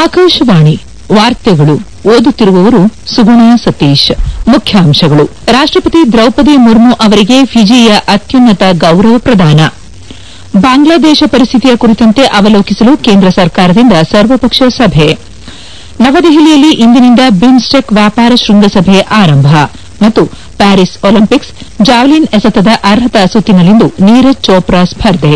ಆಕಾಶವಾಣಿ ವಾರ್ತೆಗಳು ಓದುತ್ತಿರುವವರು ಸುಗುಣ ಸತೀಶ್ ಮುಖ್ಯಾಂಶಗಳು ರಾಷ್ಟಪತಿ ದ್ರೌಪದಿ ಮುರ್ಮು ಅವರಿಗೆ ಫಿಜಿಯ ಅತ್ಯುನ್ನತ ಗೌರವ ಪ್ರದಾನ ಬಾಂಗ್ಲಾದೇಶ ಪರಿಸ್ಥಿತಿಯ ಕುರಿತಂತೆ ಅವಲೋಕಿಸಲು ಕೇಂದ್ರ ಸರ್ಕಾರದಿಂದ ಸರ್ವಪಕ್ಷ ಸಭೆ ನವದೆಹಲಿಯಲ್ಲಿ ಇಂದಿನಿಂದ ಬಿಮ್ಸ್ಟೆಕ್ ವ್ಯಾಪಾರ ಶೃಂಗಸಭೆ ಆರಂಭ ಮತ್ತು ಪ್ಯಾರಿಸ್ ಒಲಿಂಪಿಕ್ಸ್ ಜಾವೆಲಿನ್ ಎಸೆತದ ಅರ್ಹತಾ ಸುತ್ತಿನಲ್ಲಿಂದು ನೀರಜ್ ಚೋಪ್ರಾ ಸ್ಪರ್ಧೆ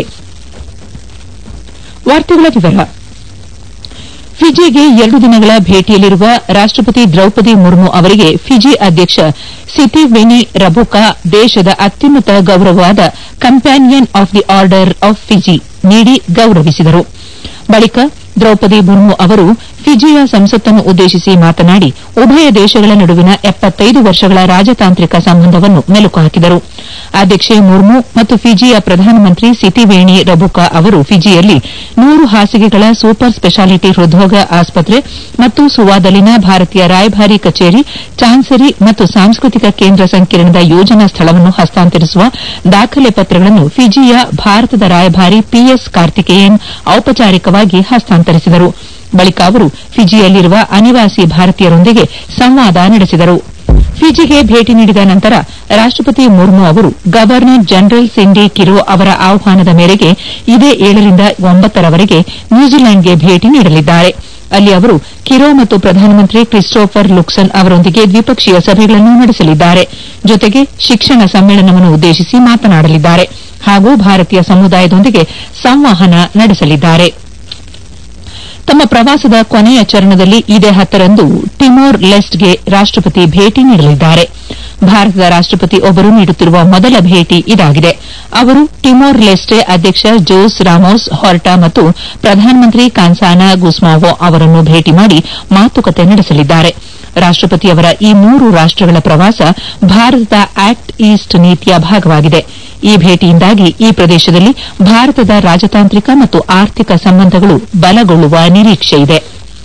ಫಿಜಿಗೆ ಎರಡು ದಿನಗಳ ಭೇಟಿಯಲ್ಲಿರುವ ರಾಷ್ಟಪತಿ ದ್ರೌಪದಿ ಮುರ್ಮು ಅವರಿಗೆ ಫಿಜಿ ಅಧ್ಯಕ್ಷ ಸಿತಿವೆನಿ ರಬುಕಾ ದೇಶದ ಅತ್ಯುನ್ನತ ಗೌರವವಾದ companion of the order of Fiji ನೀಡಿ ಗೌರವಿಸಿದರು ಬಳಿಕ ದ್ರೌಪದಿ ಮುರ್ಮು ಅವರು ಫಿಜಿಯ ಸಂಸತ್ತನ್ನು ಉದ್ದೇಶಿಸಿ ಮಾತನಾಡಿ ಉಭಯ ದೇಶಗಳ ನಡುವಿನ ಎಪ್ಪತ್ತೈದು ವರ್ಷಗಳ ರಾಜತಾಂತ್ರಿಕ ಸಂಬಂಧವನ್ನು ಮೆಲುಕು ಹಾಕಿದರು ಅಧ್ಯಕ್ಷೆ ಮುರ್ಮು ಮತ್ತು ಫಿಜಿಯ ಪ್ರಧಾನಮಂತ್ರಿ ಸಿತಿವೇಣಿ ರಬುಕಾ ಅವರು ಫಿಜಿಯಲ್ಲಿ ನೂರು ಹಾಸಿಗೆಗಳ ಸೂಪರ್ ಸ್ಪೆಷಾಲಿಟಿ ಹೃದ್ರೋಗ ಆಸ್ಪತ್ರೆ ಮತ್ತು ಸುವಾದಲ್ಲಿನ ಭಾರತೀಯ ರಾಯಭಾರಿ ಕಚೇರಿ ಚಾನ್ಸರಿ ಮತ್ತು ಸಾಂಸ್ಕೃತಿಕ ಕೇಂದ್ರ ಸಂಕೀರ್ಣದ ಯೋಜನಾ ಸ್ಥಳವನ್ನು ಹಸ್ತಾಂತರಿಸುವ ದಾಖಲೆ ಪತ್ರಗಳನ್ನು ಫಿಜಿಯ ಭಾರತದ ರಾಯಭಾರಿ ಪಿಎಸ್ ಕಾರ್ತಿಕೇಯನ್ ಔಪಚಾರಿಕವಾಗಿ ಹಸ್ತಾಂತರಿಸಿದರು ಬಳಿಕ ಅವರು ಫಿಜಿಯಲ್ಲಿರುವ ಅನಿವಾಸಿ ಭಾರತೀಯರೊಂದಿಗೆ ಸಂವಾದ ನಡೆಸಿದರು ಫಿಜಿಗೆ ಭೇಟಿ ನೀಡಿದ ನಂತರ ರಾಷ್ಟಪತಿ ಮುರ್ಮು ಅವರು ಗವರ್ನರ್ ಜನರಲ್ ಸಿಂಡಿ ಕಿರೋ ಅವರ ಆಹ್ವಾನದ ಮೇರೆಗೆ ಇದೇ ಏಳರಿಂದ ಒಂಬತ್ತರವರೆಗೆ ನ್ಯೂಜಿಲೆಂಡ್ಗೆ ಭೇಟಿ ನೀಡಲಿದ್ದಾರೆ ಅಲ್ಲಿ ಅವರು ಕಿರೋ ಮತ್ತು ಪ್ರಧಾನಮಂತ್ರಿ ಕ್ರಿಸ್ಟೋಫರ್ ಲುಕ್ಸನ್ ಅವರೊಂದಿಗೆ ದ್ವಿಪಕ್ಷೀಯ ಸಭೆಗಳನ್ನು ನಡೆಸಲಿದ್ದಾರೆ ಜೊತೆಗೆ ಶಿಕ್ಷಣ ಸಮ್ಮೇಳನವನ್ನು ಉದ್ದೇಶಿಸಿ ಮಾತನಾಡಲಿದ್ದಾರೆ ಹಾಗೂ ಭಾರತೀಯ ಸಮುದಾಯದೊಂದಿಗೆ ಸಂವಹನ ನಡೆಸಲಿದ್ದಾರೆ ತಮ್ಮ ಪ್ರವಾಸದ ಕೊನೆಯ ಚರಣದಲ್ಲಿ ಇದೇ ಹತ್ತರಂದು ಟಿಮೋರ್ ಲೆಸ್ಟ್ಗೆ ರಾಷ್ಟಪತಿ ಭೇಟಿ ನೀಡಲಿದ್ದಾರೆ ಭಾರತದ ರಾಷ್ಟಪತಿ ಒಬ್ಬರು ನೀಡುತ್ತಿರುವ ಮೊದಲ ಭೇಟಿ ಇದಾಗಿದೆ ಅವರು ಟಿಮೋರ್ ಲೆಸ್ಟೆ ಅಧ್ಯಕ್ಷ ಜೋಸ್ ರಾಮೋಸ್ ಹೊರ್ಟಾ ಮತ್ತು ಪ್ರಧಾನಮಂತ್ರಿ ಕಾನ್ಸಾನಾ ಗುಸ್ಮಾವೋ ಅವರನ್ನು ಭೇಟಿ ಮಾಡಿ ಮಾತುಕತೆ ನಡೆಸಲಿದ್ದಾರೆ ರಾಷ್ಟಪತಿಯವರ ಈ ಮೂರು ರಾಷ್ಟಗಳ ಪ್ರವಾಸ ಭಾರತದ ಆಕ್ಟ್ ಈಸ್ಟ್ ನೀತಿಯ ಭಾಗವಾಗಿದೆ ಈ ಭೇಟಿಯಿಂದಾಗಿ ಈ ಪ್ರದೇಶದಲ್ಲಿ ಭಾರತದ ರಾಜತಾಂತ್ರಿಕ ಮತ್ತು ಆರ್ಥಿಕ ಸಂಬಂಧಗಳು ಬಲಗೊಳ್ಳುವ ನಿರೀಕ್ಷೆಯಿದೆ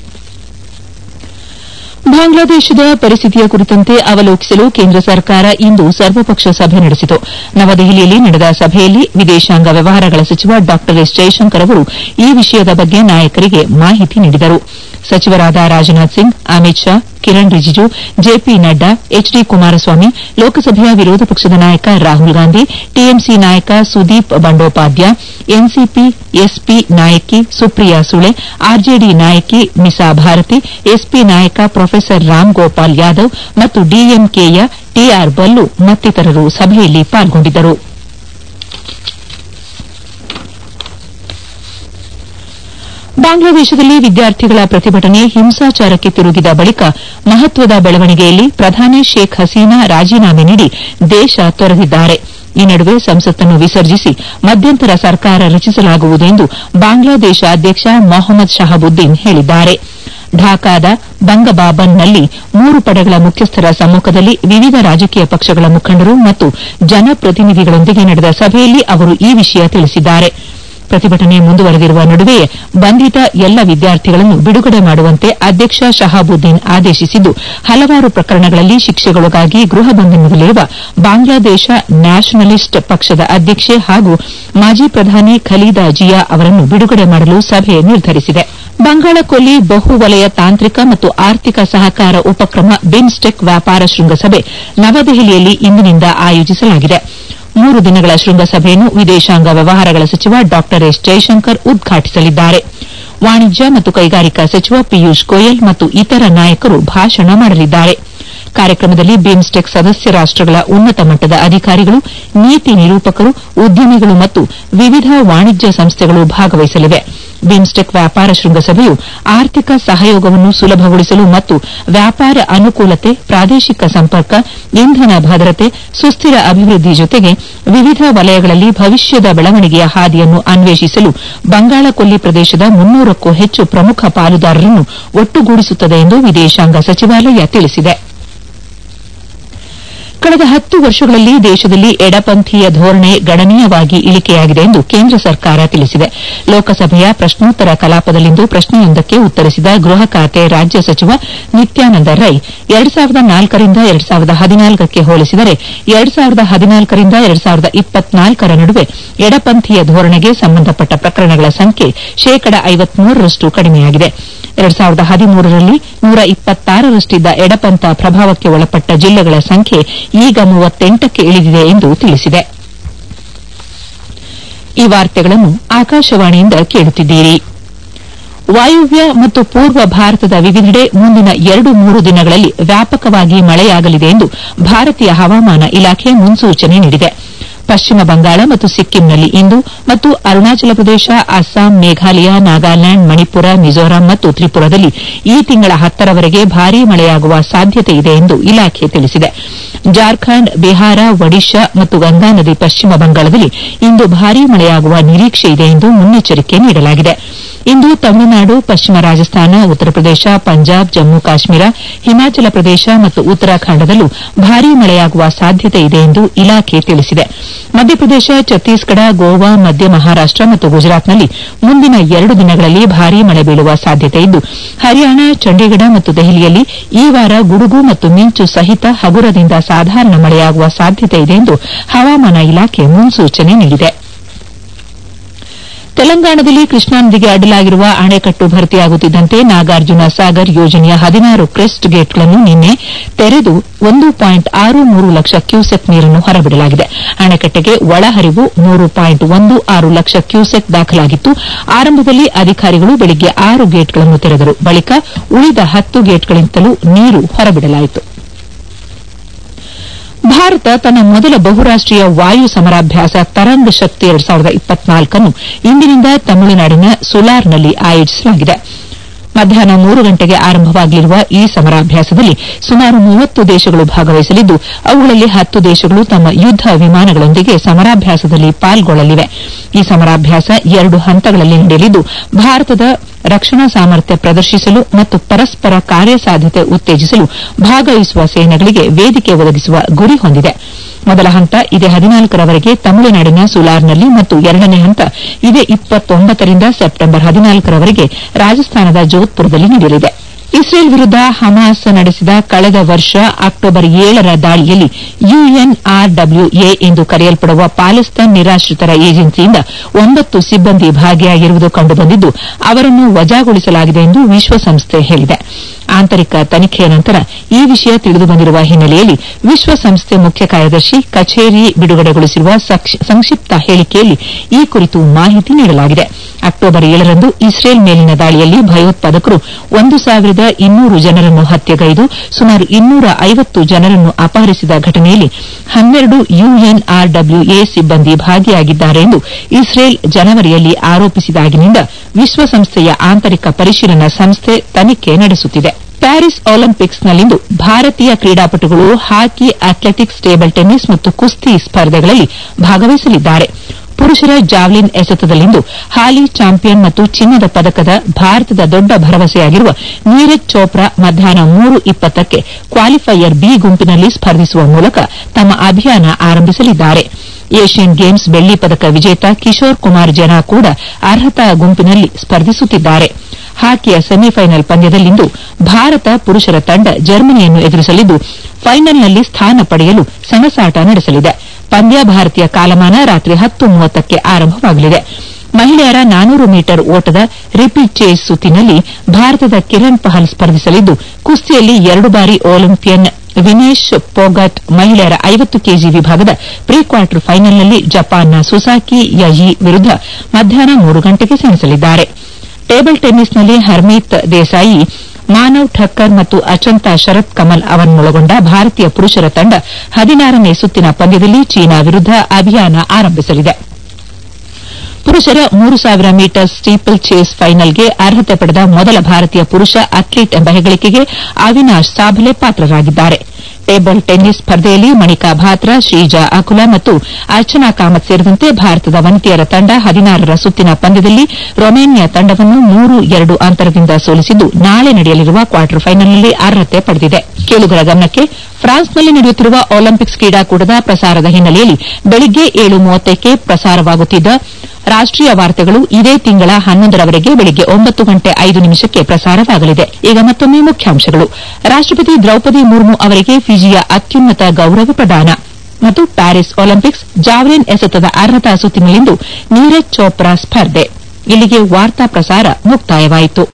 ಬಾಂಗ್ಲಾದೇಶದ ಪರಿಸ್ಥಿತಿಯ ಕುರಿತಂತೆ ಅವಲೋಕಿಸಲು ಕೇಂದ್ರ ಸರ್ಕಾರ ಇಂದು ಸರ್ವಪಕ್ಷ ಸಭೆ ನಡೆಸಿತು ನವದೆಹಲಿಯಲ್ಲಿ ನಡೆದ ಸಭೆಯಲ್ಲಿ ವಿದೇಶಾಂಗ ವ್ಯವಹಾರಗಳ ಸಚಿವ ಡಾ ಎಸ್ ಜೈಶಂಕರ್ ಅವರು ಈ ವಿಷಯದ ಬಗ್ಗೆ ನಾಯಕರಿಗೆ ಮಾಹಿತಿ ನೀಡಿದರು ಸಚಿವರಾದ Rajnath Singh Amit Shah Kiren Rijiju J P Nadda H D Kumaraswamy ಲೋಕಸಭೆಯ ವಿರೋಧ ಪಕ್ಷದ ನಾಯಕ ರಾಹುಲ್ ಗಾಂಧಿ ಟಿಎಂಸಿ ನಾಯಕ ಸುದೀಪ್ ಬಂಡೋಪಾಧ್ಯ ಎನ್ಸಿಪಿ ಎಸ್ಪಿ ನಾಯಕಿ ಸುಪ್ರಿಯಾ ಸುಳೆ ಆರ್ಜೆಡಿ ನಾಯಕಿ ಮಿಸಾ ಭಾರತಿ ಎಸ್ಪಿ ನಾಯಕ ಪ್ರೊಫೆಸರ್ ರಾಮ್ ಗೋಪಾಲ್ ಯಾದವ್ ಮತ್ತು ಡಿಎಂಕೆಯ ಟಿಆರ್ ಬಲ್ಲು ಮತ್ತಿತರರು ಸಭೆಯಲ್ಲಿ ಪಾಲ್ಗೊಂಡಿದ್ದರು ಬಾಂಗ್ಲಾದೇಶದಲ್ಲಿ ವಿದ್ಯಾರ್ಥಿಗಳ ಪ್ರತಿಭಟನೆ ಹಿಂಸಾಚಾರಕ್ಕೆ ತಿರುಗಿದ ಬಳಿಕ ಮಹತ್ವದ ಬೆಳವಣಿಗೆಯಲ್ಲಿ ಪ್ರಧಾನಿ ಶೇಖ್ ಹಸೀನಾ ರಾಜೀನಾಮೆ ನೀಡಿ ದೇಶ ತೊರೆದಿದ್ದಾರೆ ಈ ನಡುವೆ ಸಂಸತ್ತನ್ನು ವಿಸರ್ಜಿಸಿ ಮಧ್ಯಂತರ ಸರ್ಕಾರ ರಚಿಸಲಾಗುವುದು ಎಂದು ಬಾಂಗ್ಲಾದೇಶ ಅಧ್ಯಕ್ಷ ಮೊಹಮ್ಮದ್ ಶಹಾಬುದ್ದೀನ್ ಹೇಳಿದ್ದಾರೆ ಢಾಕಾದ ಬಂಗಬಾಬನ್ನಲ್ಲಿ ಮೂರು ಪಡೆಗಳ ಮುಖ್ಯಸ್ಥರ ಸಮ್ಮುಖದಲ್ಲಿ ವಿವಿಧ ರಾಜಕೀಯ ಪಕ್ಷಗಳ ಮುಖಂಡರು ಮತ್ತು ಜನಪ್ರತಿನಿಧಿಗಳೊಂದಿಗೆ ನಡೆದ ಸಭೆಯಲ್ಲಿ ಅವರು ಈ ವಿಷಯ ತಿಳಿಸಿದ್ದಾರೆ ಪ್ರತಿಭಟನೆ ಮುಂದುವರೆದಿರುವ ನಡುವೆಯೇ ಬಂಧಿತ ಎಲ್ಲ ವಿದ್ಯಾರ್ಥಿಗಳನ್ನು ಬಿಡುಗಡೆ ಮಾಡುವಂತೆ ಅಧ್ಯಕ್ಷ ಶಹಾಬುದ್ದೀನ್ ಆದೇಶಿಸಿದ್ದು ಹಲವಾರು ಪ್ರಕರಣಗಳಲ್ಲಿ ಶಿಕ್ಷೆಗೊಳಗಾಗಿ ಗೃಹ ಬಂಧನದಲ್ಲಿರುವ ಬಾಂಗ್ಲಾದೇಶ ನ್ಯಾಷನಲಿಸ್ಟ್ ಪಕ್ಷದ ಅಧ್ಯಕ್ಷೆ ಹಾಗೂ ಮಾಜಿ ಪ್ರಧಾನಿ ಖಲೀದಾ ಜಿಯಾ ಅವರನ್ನು ಬಿಡುಗಡೆ ಮಾಡಲು ಸಭೆ ನಿರ್ಧರಿಸಿದೆ ಬಂಗಾಳಕೊಲ್ಲಿ ಬಹುವಲಯ ತಾಂತ್ರಿಕ ಮತ್ತು ಆರ್ಥಿಕ ಸಹಕಾರ ಉಪಕ್ರಮ ಬಿಮ್ಸ್ಟೆಕ್ ವ್ಯಾಪಾರ ಶೃಂಗಸಭೆ ನವದೆಹಲಿಯಲ್ಲಿ ಇಂದಿನಿಂದ ಆಯೋಜಿಸಲಾಗಿದೆ ಮೂರು ದಿನಗಳ ಶೃಂಗಸಭೆಯನ್ನು ವಿದೇಶಾಂಗ ವ್ಯವಹಾರಗಳ ಸಚಿವ ಡಾ ಎಸ್ ಜೈಶಂಕರ್ ಉದ್ಘಾಟಿಸಲಿದ್ದಾರೆ ವಾಣಿಜ್ಯ ಮತ್ತು ಕೈಗಾರಿಕಾ ಸಚಿವ ಪಿಯೂಷ್ ಗೋಯಲ್ ಮತ್ತು ಇತರ ನಾಯಕರು ಭಾಷಣ ಮಾಡಲಿದ್ದಾರೆ ಕಾರ್ಯಕ್ರಮದಲ್ಲಿ ಬಿಮ್ಸ್ಟೆಕ್ ಸದಸ್ಯ ರಾಷ್ಟಗಳ ಉನ್ನತ ಮಟ್ಟದ ಅಧಿಕಾರಿಗಳು ನೀತಿ ನಿರೂಪಕರು ಉದ್ಯಮಿಗಳು ಮತ್ತು ವಿವಿಧ ವಾಣಿಜ್ಯ ಸಂಸ್ಥೆಗಳು ಭಾಗವಹಿಸಲಿವೆ ಬಿಮ್ಸ್ಟೆಕ್ ವ್ಯಾಪಾರ ಶೃಂಗಸಭೆಯು ಆರ್ಥಿಕ ಸಹಯೋಗವನ್ನು ಸುಲಭಗೊಳಿಸಲು ಮತ್ತು ವ್ಯಾಪಾರ ಅನುಕೂಲತೆ ಪ್ರಾದೇಶಿಕ ಸಂಪರ್ಕ ಇಂಧನ ಭದ್ರತೆ ಸುಸ್ಥಿರ ಅಭಿವೃದ್ಧಿ ಜೊತೆಗೆ ವಿವಿಧ ವಲಯಗಳಲ್ಲಿ ಭವಿಷ್ಯದ ಬೆಳವಣಿಗೆಯ ಹಾದಿಯನ್ನು ಅನ್ವೇಷಿಸಲು ಬಂಗಾಳಕೊಲ್ಲಿ ಪ್ರದೇಶದ ಮುನ್ನೂರಕ್ಕೂ ಹೆಚ್ಚು ಪ್ರಮುಖ ಪಾಲುದಾರರನ್ನು ಒಟ್ಟುಗೂಡಿಸುತ್ತದೆ ಎಂದು ವಿದೇಶಾಂಗ ಸಚಿವಾಲಯ ತಿಳಿಸಿದೆ ಕಳೆದ ಹತ್ತು ವರ್ಷಗಳಲ್ಲಿ ದೇಶದಲ್ಲಿ ಎಡಪಂಥೀಯ ಧೋರಣೆ ಗಣನೀಯವಾಗಿ ಇಳಿಕೆಯಾಗಿದೆ ಎಂದು ಕೇಂದ್ರ ಸರ್ಕಾರ ತಿಳಿಸಿದೆ ಲೋಕಸಭೆಯ ಪ್ರಶ್ನೋತ್ತರ ಕಲಾಪದಲ್ಲಿಂದು ಪ್ರಶ್ನೆಯೊಂದಕ್ಕೆ ಉತ್ತರಿಸಿದ ಗೃಹ ಖಾತೆ ರಾಜ್ಯ ಸಚಿವ ನಿತ್ಯಾನಂದ ರೈ ಎರಡು ಸಾವಿರದ ನಾಲ್ಕರಿಂದ ಎರಡು ಸಾವಿರದ ಹದಿನಾಲ್ಕಕ್ಕೆ ಹೋಲಿಸಿದರೆ ಎರಡು ಸಾವಿರದ ಹದಿನಾಲ್ಕರಿಂದ ಎರಡು ಸಾವಿರದ ಇಪ್ಪತ್ನಾಲ್ಕರ ನಡುವೆ ಎಡಪಂಥೀಯ ಧೋರಣೆಗೆ ಸಂಬಂಧಪಟ್ಟ ಪ್ರಕರಣಗಳ ಸಂಖ್ಯೆ ಶೇಕಡ ಐವತ್ಮೂರರಷ್ಟು ಕಡಿಮೆಯಾಗಿದೆ ಎರಡು ಸಾವಿರದ ಹದಿಮೂರರಲ್ಲಿ ನೂರ ಇಪ್ಪತ್ತಾರರಷ್ಟಿದ್ದ ಎಡಪಂಥ ಪ್ರಭಾವಕ್ಕೆ ಒಳಪಟ್ಟ ಜಿಲ್ಲೆಗಳ ಸಂಖ್ಯೆ ಈಗ ಮೂವತ್ತೆಂಟಕ್ಕೆ ಇಳಿದಿದೆ ಎಂದು ತಿಳಿಸಿದೆ ಈ ವಾರ್ತೆಗಳನ್ನು ಆಕಾಶವಾಣಿಯಿಂದ ಕೇಳುತ್ತಿದ್ದೀರಿ ವಾಯುವ್ಯ ಮತ್ತು ಪೂರ್ವ ಭಾರತದ ವಿವಿಧೆಡೆ ಮುಂದಿನ ಎರಡು ಮೂರು ದಿನಗಳಲ್ಲಿ ವ್ಯಾಪಕವಾಗಿ ಮಳೆಯಾಗಲಿದೆ ಎಂದು ಭಾರತೀಯ ಹವಾಮಾನ ಇಲಾಖೆ ಮುನ್ಸೂಚನೆ ನೀಡಿದೆ ಪಶ್ಚಿಮ ಬಂಗಾಳ ಮತ್ತು ಸಿಕ್ಕಿಂನಲ್ಲಿ ಇಂದು ಮತ್ತು ಅರುಣಾಚಲ ಪ್ರದೇಶ ಅಸ್ಸಾಂ ಮೇಘಾಲಯ ನಾಗಾಲ್ಯಾಂಡ್ ಮಣಿಪುರ ಮಿಜೋರಾಂ ಮತ್ತು ತ್ರಿಪುರಾದಲ್ಲಿ ಈ ತಿಂಗಳ ಹತ್ತರವರೆಗೆ ಭಾರೀ ಮಳೆಯಾಗುವ ಸಾಧ್ಯತೆ ಇದೆ ಎಂದು ಇಲಾಖೆ ತಿಳಿಸಿದೆ ಜಾರ್ಖಂಡ್ ಬಿಹಾರ ಒಡಿಶಾ ಮತ್ತು ಗಂಗಾ ನದಿ ಪಶ್ಚಿಮ ಬಂಗಾಳದಲ್ಲಿ ಇಂದು ಭಾರೀ ಮಳೆಯಾಗುವ ನಿರೀಕ್ಷೆ ಇದೆ ಎಂದು ಮುನ್ನೆಚ್ಚರಿಕೆ ನೀಡಲಾಗಿದೆ ಇಂದು ತಮಿಳುನಾಡು ಪಶ್ಚಿಮ ರಾಜಸ್ಥಾನ ಉತ್ತರ ಪ್ರದೇಶ ಪಂಜಾಬ್ ಜಮ್ಮು ಕಾಶ್ಮೀರ ಹಿಮಾಚಲ ಪ್ರದೇಶ ಮತ್ತು ಉತ್ತರಾಖಂಡದಲ್ಲೂ ಭಾರೀ ಮಳೆಯಾಗುವ ಸಾಧ್ಯತೆ ಇದೆ ಎಂದು ಇಲಾಖೆ ತಿಳಿಸಿದೆ ಮಧ್ಯಪ್ರದೇಶ ಛತ್ತೀಸ್ಗಢ ಗೋವಾ ಮಧ್ಯ ಮಹಾರಾಷ್ಟ ಮತ್ತು ಗುಜರಾತ್ನಲ್ಲಿ ಮುಂದಿನ ಎರಡು ದಿನಗಳಲ್ಲಿ ಭಾರೀ ಮಳೆ ಬೀಳುವ ಸಾಧ್ಯತೆ ಇದ್ದು ಹರಿಯಾಣ ಚಂಡೀಗಢ ಮತ್ತು ದೆಹಲಿಯಲ್ಲಿ ಈ ವಾರ ಗುಡುಗು ಮತ್ತು ಮಿಂಚು ಸಹಿತ ಹಗುರದಿಂದ ಸಾಧಾರಣ ಮಳೆಯಾಗುವ ಸಾಧ್ಯತೆ ಇದೆ ಎಂದು ಹವಾಮಾನ ಇಲಾಖೆ ಮುನ್ಸೂಚನೆ ನೀಡಿದೆ ತೆಲಂಗಾಣದಲ್ಲಿ ಕೃಷ್ಣಾ ನದಿಗೆ ಅಡ್ಡಲಾಗಿರುವ ಅಣೆಕಟ್ಟು ಭರ್ತಿಯಾಗುತ್ತಿದ್ದಂತೆ ನಾಗಾರ್ಜುನ ಸಾಗರ್ ಯೋಜನೆಯ ಹದಿನಾರು ಕ್ರೆಸ್ಟ್ ಗೇಟ್ಗಳನ್ನು ನಿನ್ನೆ ತೆರೆದು ಒಂದು ಪಾಯಿಂಟ್ ಆರು ಮೂರು ಲಕ್ಷ ಕ್ಯೂಸೆಕ್ ನೀರನ್ನು ಹೊರಬಿಡಲಾಗಿದೆ ಅಣೆಕಟ್ಟೆಗೆ ಒಳಹರಿವು ಮೂರು ಪಾಯಿಂಟ್ ಒಂದು ಆರು ಲಕ್ಷ ಕ್ಯೂಸೆಕ್ ದಾಖಲಾಗಿತ್ತು ಆರಂಭದಲ್ಲಿ ಅಧಿಕಾರಿಗಳು ಬೆಳಿಗ್ಗೆ ಆರು ಗೇಟ್ಗಳನ್ನು ತೆರೆದರು ಬಳಿಕ ಉಳಿದ ಹತ್ತು ಗೇಟ್ಗಳಿಂದಲೂ ನೀರು ಹೊರಬಿಡಲಾಯಿತು ಭಾರತ ತನ್ನ ಮೊದಲ ಬಹುರಾಷ್ಟೀಯ ವಾಯು ಸಮರಾಭ್ಯಾಸ ತರಂಗ್ ಶಕ್ತಿ ಎರಡು ಸಾವಿರದ ಇಪ್ಪತ್ನಾಲ್ಕನ್ನು ಇಂದಿನಿಂದ ತಮಿಳುನಾಡಿನ ಸುಲಾರ್ನಲ್ಲಿ ಆಯೋಜಿಸಲಾಗಿದೆ ಮಧ್ಯಾಹ್ನ ಮೂರು ಗಂಟೆಗೆ ಆರಂಭವಾಗಲಿರುವ ಈ ಸಮರಾಭ್ಯಾಸದಲ್ಲಿ ಸುಮಾರು ಮೂವತ್ತು ದೇಶಗಳು ಭಾಗವಹಿಸಲಿದ್ದು ಅವುಗಳಲ್ಲಿ ಹತ್ತು ದೇಶಗಳು ತಮ್ಮ ಯುದ್ದ ವಿಮಾನಗಳೊಂದಿಗೆ ಸಮರಾಭ್ಯಾಸದಲ್ಲಿ ಪಾಲ್ಗೊಳ್ಳಲಿವೆ ಈ ಸಮರಾಭ್ಯಾಸ ಎರಡು ಹಂತಗಳಲ್ಲಿ ನಡೆಯಲಿದ್ದು ಭಾರತದ ರಕ್ಷಣಾ ಸಾಮರ್ಥ್ಯ ಪ್ರದರ್ಶಿಸಲು ಮತ್ತು ಪರಸ್ಪರ ಕಾರ್ಯಸಾಧ್ಯತೆ ಉತ್ತೇಜಿಸಲು ಭಾಗವಹಿಸುವ ಸೇನೆಗಳಿಗೆ ವೇದಿಕೆ ಒದಗಿಸುವ ಗುರಿ ಹೊಂದಿದೆ ಮೊದಲ ಹಂತ ಇದೇ ಹದಿನಾಲ್ಕರವರೆಗೆ ತಮಿಳುನಾಡಿನ ಸುಲಾರ್ನಲ್ಲಿ ಮತ್ತು ಎರಡನೇ ಹಂತ ಇದೇ ಇಪ್ಪತ್ತೊಂಬತ್ತರಿಂದ ಸೆಪ್ಟೆಂಬರ್ ಹದಿನಾಲ್ಕರವರೆಗೆ ರಾಜಸ್ಥಾನದ ಜೋಧ್ಪುರದಲ್ಲಿ ನಡೆಯಲಿದೆ ಇಸ್ರೇಲ್ ವಿರುದ್ದ ಹಮಾಸ್ ನಡೆಸಿದ ಕಳೆದ ವರ್ಷ ಅಕ್ಟೋಬರ್ ಏಳರ ದಾಳಿಯಲ್ಲಿ ಯುಎನ್ಆರ್ಡಬ್ಲ್ಯೂಎ ಎಂದು ಕರೆಯಲ್ಪಡುವ ಪಾಕಿಸ್ತಾನ್ ನಿರಾಶ್ರಿತರ ಏಜೆನ್ಸಿಯಿಂದ ಒಂಬತ್ತು ಸಿಬ್ಬಂದಿ ಭಾಗಿಯಾಗಿರುವುದು ಕಂಡುಬಂದಿದ್ದು ಅವರನ್ನು ವಜಾಗೊಳಿಸಲಾಗಿದೆ ಎಂದು ವಿಶ್ವಸಂಸ್ಥೆ ಹೇಳಿದೆ ಆಂತರಿಕ ತನಿಖೆಯ ನಂತರ ಈ ವಿಷಯ ತಿಳಿದುಬಂದಿರುವ ಹಿನ್ನೆಲೆಯಲ್ಲಿ ವಿಶ್ವಸಂಸ್ಥೆ ಮುಖ್ಯ ಕಾರ್ಯದರ್ಶಿ ಕಚೇರಿ ಬಿಡುಗಡೆಗೊಳಿಸಿರುವ ಸಂಕ್ಷಿಪ್ತ ಹೇಳಿಕೆಯಲ್ಲಿ ಈ ಕುರಿತು ಮಾಹಿತಿ ನೀಡಲಾಗಿದೆ ಅಕ್ಟೋಬರ್ ಏಳರಂದು ಇಸ್ರೇಲ್ ಮೇಲಿನ ದಾಳಿಯಲ್ಲಿ ಭಯೋತ್ಪಾದಕರು ಒಂದು ಸಾವಿರದ ಇನ್ನೂರು ಜನರನ್ನು ಹತ್ಯೆಗೈದು ಸುಮಾರು ಇನ್ನೂರ ಐವತ್ತು ಜನರನ್ನು ಅಪಹರಿಸಿದ ಘಟನೆಯಲ್ಲಿ ಹನ್ನೆರಡು ಯುಎನ್ಆರ್ಡಬ್ಲ್ಯೂಎ ಸಿಬ್ಬಂದಿ ಭಾಗಿಯಾಗಿದ್ದಾರೆ ಎಂದು ಇಸ್ರೇಲ್ ಜನವರಿಯಲ್ಲಿ ಆರೋಪಿಸಿದಾಗಿನಿಂದ ವಿಶ್ವಸಂಸ್ಥೆಯ ಆಂತರಿಕ ಪರಿಶೀಲನಾ ಸಂಸ್ಥೆ ತನಿಖೆ ನಡೆಸುತ್ತಿದೆ ಪ್ಯಾರಿಸ್ ಒಲಿಂಪಿಕ್ಸ್ನಲ್ಲಿಂದು ಭಾರತೀಯ ಕ್ರೀಡಾಪಟುಗಳು ಹಾಕಿ ಅಥ್ಲೆಟಿಕ್ಸ್ ಟೇಬಲ್ ಟೆನ್ನಿಸ್ ಮತ್ತು ಕುಸ್ತಿ ಸ್ಪರ್ಧೆಗಳಲ್ಲಿ ಭಾಗವಹಿಸಲಿದ್ದಾರೆ ಪುರುಷರ ಜಾವ್ಲಿನ್ ಎಸೆತದಲ್ಲಿಂದು ಹಾಲಿ ಚಾಂಪಿಯನ್ ಮತ್ತು ಚಿನ್ನದ ಪದಕದ ಭಾರತದ ದೊಡ್ಡ ಭರವಸೆಯಾಗಿರುವ ನೀರಜ್ ಚೋಪ್ರಾ ಮಧ್ಯಾಹ್ನ ಮೂರು ಇಪ್ಪತ್ತಕ್ಕೆ ಕ್ವಾಲಿಫೈಯರ್ ಬಿ ಗುಂಪಿನಲ್ಲಿ ಸ್ಪರ್ಧಿಸುವ ಮೂಲಕ ತಮ್ಮ ಅಭಿಯಾನ ಆರಂಭಿಸಲಿದ್ದಾರೆ ಏಷ್ಯನ್ ಗೇಮ್ಸ್ ಬೆಳ್ಳಿ ಪದಕ ವಿಜೇತ ಕಿಶೋರ್ ಕುಮಾರ್ ಜನ ಕೂಡ ಅರ್ಹತಾ ಗುಂಪಿನಲ್ಲಿ ಸ್ಪರ್ಧಿಸುತ್ತಿದ್ದಾರೆ ಹಾಕಿಯ ಸೆಮಿಫೈನಲ್ ಪಂದ್ಯದಲ್ಲಿಂದು ಭಾರತ ಪುರುಷರ ತಂಡ ಜರ್ಮನಿಯನ್ನು ಎದುರಿಸಲಿದ್ದು ಫೈನಲ್ನಲ್ಲಿ ಸ್ಥಾನ ಪಡೆಯಲು ಸೆಣಸಾಟ ನಡೆಸಲಿದೆ ಪಂದ್ಯ ಭಾರತೀಯ ಕಾಲಮಾನ ರಾತ್ರಿ ಹತ್ತು ಮೂವತ್ತಕ್ಕೆ ಆರಂಭವಾಗಲಿದೆ ಮಹಿಳೆಯರ ನಾನೂರು ಮೀಟರ್ ಓಟದ ರಿಪೀಟ್ ಚೇಸ್ ಸುತ್ತಿನಲ್ಲಿ ಭಾರತದ ಕಿರಣ್ ಪಹಲ್ ಸ್ಪರ್ಧಿಸಲಿದ್ದು ಕುಸ್ತಿಯಲ್ಲಿ ಎರಡು ಬಾರಿ ಒಲಿಂಪಿಯನ್ ವಿನೇಶ್ ಪೋಗಟ್ ಮಹಿಳೆಯರ ಐವತ್ತು ಕೆಜಿ ವಿಭಾಗದ ಪ್ರೀ ಕ್ವಾರ್ಟರ್ ಫೈನಲ್ನಲ್ಲಿ ಜಪಾನ್ನ ಸುಸಾಕಿ ಯಜಿ ವಿರುದ್ದ ಮಧ್ಯಾಹ್ನ ಮೂರು ಗಂಟೆಗೆ ಸೆಣಸಲಿದ್ದಾರೆ ಟೇಬಲ್ ಟೆನ್ನಿಸ್ನಲ್ಲಿ ಹರ್ಮೀತ್ ದೇಸಾಯಿ ಮಾನವ್ ಠಕ್ಕರ್ ಮತ್ತು ಅಚಂತಾ ಶರತ್ ಕಮಲ್ ಅವರನ್ನೊಳಗೊಂಡ ಭಾರತೀಯ ಪುರುಷರ ತಂಡ ಹದಿನಾರನೇ ಸುತ್ತಿನ ಪಂದ್ಯದಲ್ಲಿ ಚೀನಾ ವಿರುದ್ದ ಅಭಿಯಾನ ಆರಂಭಿಸಲಿದೆ ಪುರುಷರ ಮೂರು ಸಾವಿರ ಮೀಟರ್ ಸ್ಟೀಪಲ್ ಚೇಸ್ ಫೈನಲ್ಗೆ ಅರ್ಹತೆ ಪಡೆದ ಮೊದಲ ಭಾರತೀಯ ಪುರುಷ ಅಥ್ಲೀಟ್ ಎಂಬ ಹೆಗ್ಗಳಿಕೆಗೆ ಅವಿನಾಶ್ ಸಾಭಲೆ ಪಾತ್ರರಾಗಿದ್ದಾರೆ ಟೇಬಲ್ ಟೆನ್ನಿಸ್ ಸ್ಪರ್ಧೆಯಲ್ಲಿ ಮಣಿಕಾ ಭಾತ್ರಾ ಶ್ರೀಜಾ ಅಕುಲಾ ಮತ್ತು ಅರ್ಚನಾ ಕಾಮತ್ ಸೇರಿದಂತೆ ಭಾರತದ ವನಿತೆಯರ ತಂಡ ಹದಿನಾರರ ಸುತ್ತಿನ ಪಂದ್ಯದಲ್ಲಿ ರೊಮೇನಿಯಾ ತಂಡವನ್ನು ಮೂರು ಎರಡು ಅಂತರದಿಂದ ಸೋಲಿಸಿದ್ದು ನಾಳೆ ನಡೆಯಲಿರುವ ಕ್ವಾರ್ಟರ್ ಫೈನಲ್ನಲ್ಲಿ ಅರ್ಹತೆ ಪಡೆದಿದೆ ಕೇಳುಗರ ಗಮನಕ್ಕೆ ಫ್ರಾನ್ಸ್ನಲ್ಲಿ ನಡೆಯುತ್ತಿರುವ ಒಲಿಂಪಿಕ್ಸ್ ಕ್ರೀಡಾಕೂಟದ ಪ್ರಸಾರದ ಹಿನ್ನೆಲೆಯಲ್ಲಿ ಬೆಳಗ್ಗೆ ಏಳು ಮೂವತ್ತಕ್ಕೆ ಪ್ರಸಾರವಾಗುತ್ತಿದ್ದ ರಾಷ್ಟೀಯ ವಾರ್ತೆಗಳು ಇದೇ ತಿಂಗಳ ಹನ್ನೊಂದರವರೆಗೆ ಬೆಳಗ್ಗೆ ಒಂಬತ್ತು ಗಂಟೆ ಐದು ನಿಮಿಷಕ್ಕೆ ಪ್ರಸಾರವಾಗಲಿದೆ ಈಗ ಮತ್ತೊಮ್ಮೆ ಮುಖ್ಯಾಂಶಗಳು ರಾಷ್ಟಪತಿ ದ್ರೌಪದಿ ಮುರ್ಮು ಅವರಿಗೆ ಫಿಜಿಯ ಅತ್ಯುನ್ನತ ಗೌರವ ಪ್ರದಾನ ಮತ್ತು ಪ್ಯಾರಿಸ್ ಒಲಿಂಪಿಕ್ಸ್ ಜಾವೆಲಿನ್ ಎಸೆತದ ಅರ್ಹತಾ ಸುತ್ತಿನಲ್ಲಿಂದು ನೀರಜ್ ಚೋಪ್ರಾ ಸ್ಪರ್ಧೆ ಇಲ್ಲಿಗೆ ವಾರ್ತಾ ಪ್ರಸಾರ ಮುಕ್ತಾಯವಾಯಿತು